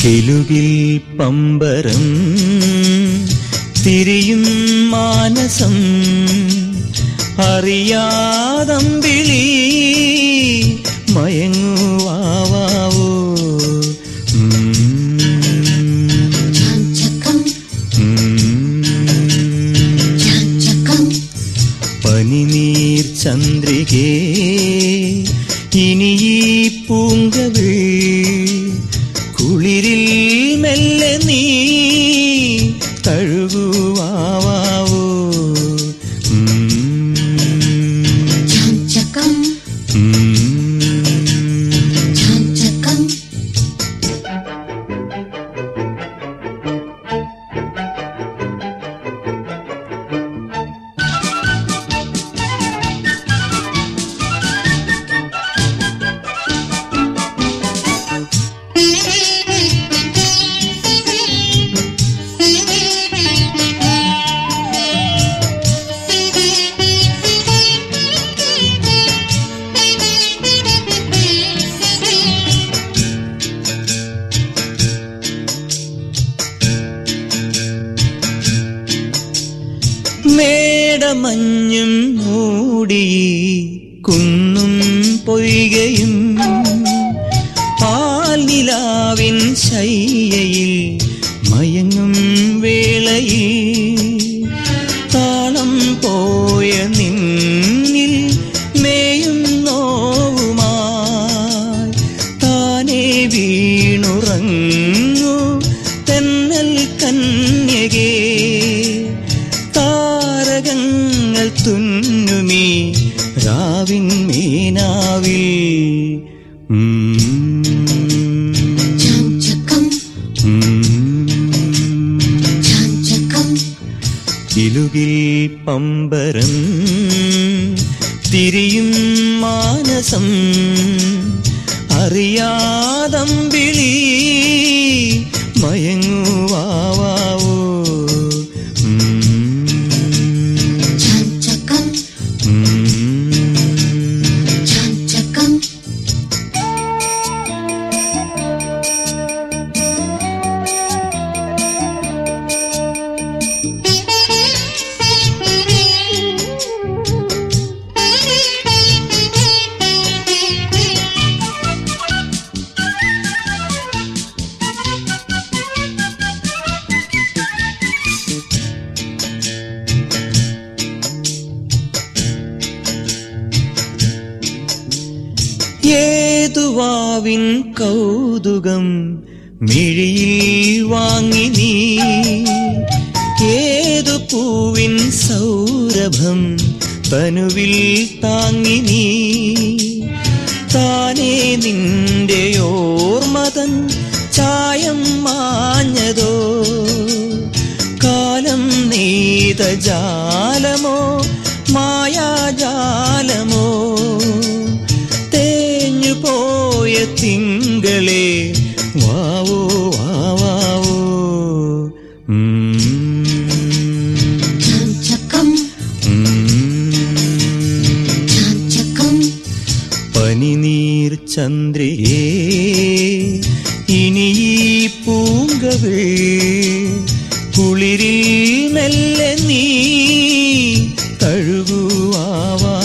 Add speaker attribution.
Speaker 1: കിലുകിൽ പമ്പരം തിരിയും മാനസം അറിയാതമ്പിളി മയങ്ങുവാവോ
Speaker 2: ചാഞ്ചകം ചാഞ്ചകം
Speaker 1: പനിനീർ ചന്ദ്രികേ ഇനി ഈ പൂങ്കവിൾ കുളിരിൽ മെല്ലെ നീ തഴുകുവാവോ
Speaker 2: ചാഞ്ചകം ചാഞ്ചകം
Speaker 1: മേടമഞ്ഞും മൂടി കുന്നും പൊയ്കയും പാൽനിലാവിൻ ശയ്യയിൽ മയങ്ങും വേളയിൽ താളം പോയ നിന്നിൽ മേയും നോവുമായി താനേ വീണുറങ്ങു തെന്നൽ കന്യകേ താരകങ്ങൾ തുന്നുമീ രാവിൻ മീനാവിൽ
Speaker 2: ചാഞ്ചകം ചാഞ്ചകം
Speaker 1: കിലുകിൽ പമ്പരം തിരിയും മാനസം അറിയാതമ്പിളി മയങ്ങുവാവോ
Speaker 2: ചാഞ്ചകം ചാഞ്ചകം
Speaker 1: ഏതുവാവിൻ കൗതുകം മിഴിയിൽ വാങ്ങി നീ ഏതു പൂവിൻ സൗരഭം തനുവിൽ താങ്ങി നീ താനേ നിന്റെ ഓർമ്മതൻ ചായം മാഞ്ഞതോ കാലം നെയ്ത ജാലമോ മായാജാലമോ തേഞ്ഞു പോയ തിങ്കളെ വാവോ വാവാവോ
Speaker 2: ചാഞ്ചകം ചാഞ്ചകം
Speaker 1: പനിനീർ ചന്ദ്രയേ ഇനി ഈ പൂങ്കവിൾ കുളിരിൽ മെല്ലെ നീ തഴുകുവാവോ